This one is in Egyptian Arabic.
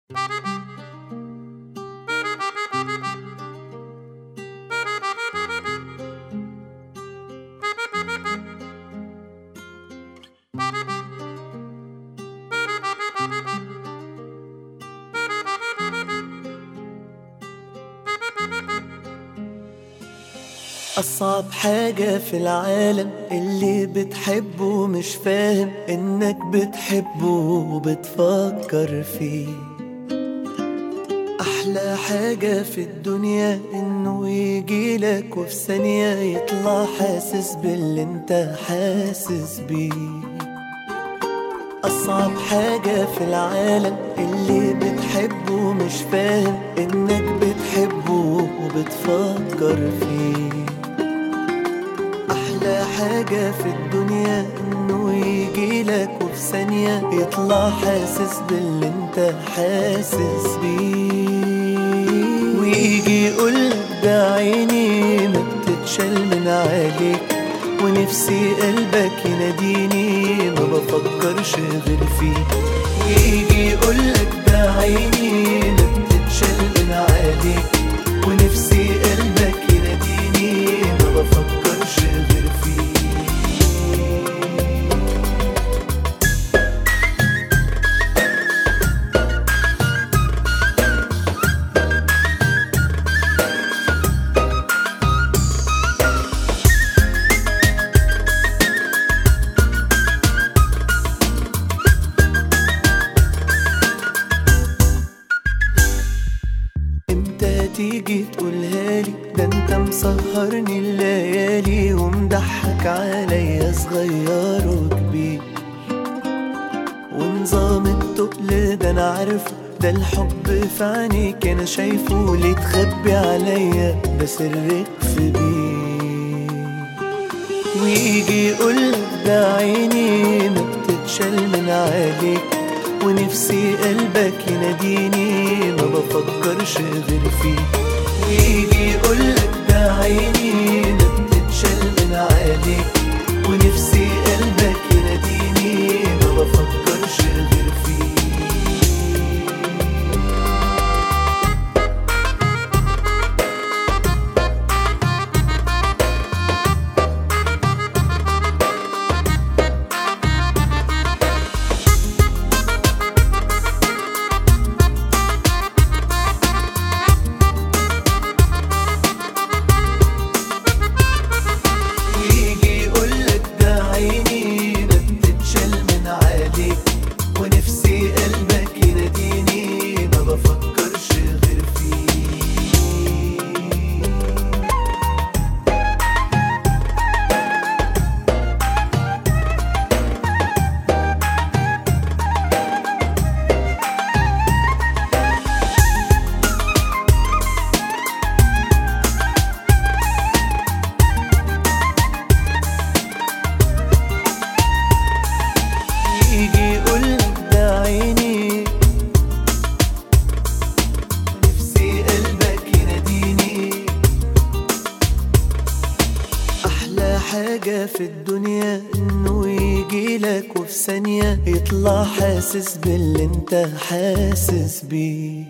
أصعب حاجة في العالم اللي بتحبه مش فاهم إنك بتحبه وبتفكر فيه أحلى حاجة في الدنيا إنه يجيلك وفي ثانية يطلع حاسس باللي انت حاسس بيه أصعب حاجة في العالم اللي بتحبه مش فاهم إنك بتحبه وبتفكر فيه أحلى حاجة في الدنيا إنه يجيلك وفي ثانية يطلع حاسس باللي انت حاسس بيه ويجي يقولك ده عيني ما بتتشال من عليك ونفسي قلبك يناديني ما بفكرش غير فيه ويجي يقولك ده عيني ما بتتشال من عليك ونفسي قلبك يناديني ما بفكرش غير فيه امتى تيجي تقولها لي ده انت مسهرني الليالي ومضحك عليا صغير وكبير ونظام التقل ده انا عارفه ده الحب في عينيك انا شايفه ليه تخبي عليا ده سرك في بيه ويجي يقولك ده عيني ما بتتشال من عليك ونفسي قلبك يناديني ما بفكرش غير فيه ويجي يقولك ده عيني ما بتتشال من عليك ونفسي قلبك يناديني ما بفكرش غير فيه ويجي يقولك ده عيني ما بتتشال من عليك ونفسي قلبك يناديني ما بفكرش غير فيه يجي يقولك ده عيني نفسي قلبك يناديني أحلى حاجة في الدنيا إنه يجيلك وفي ثانية يطلع حاسس باللي انت حاسس بيه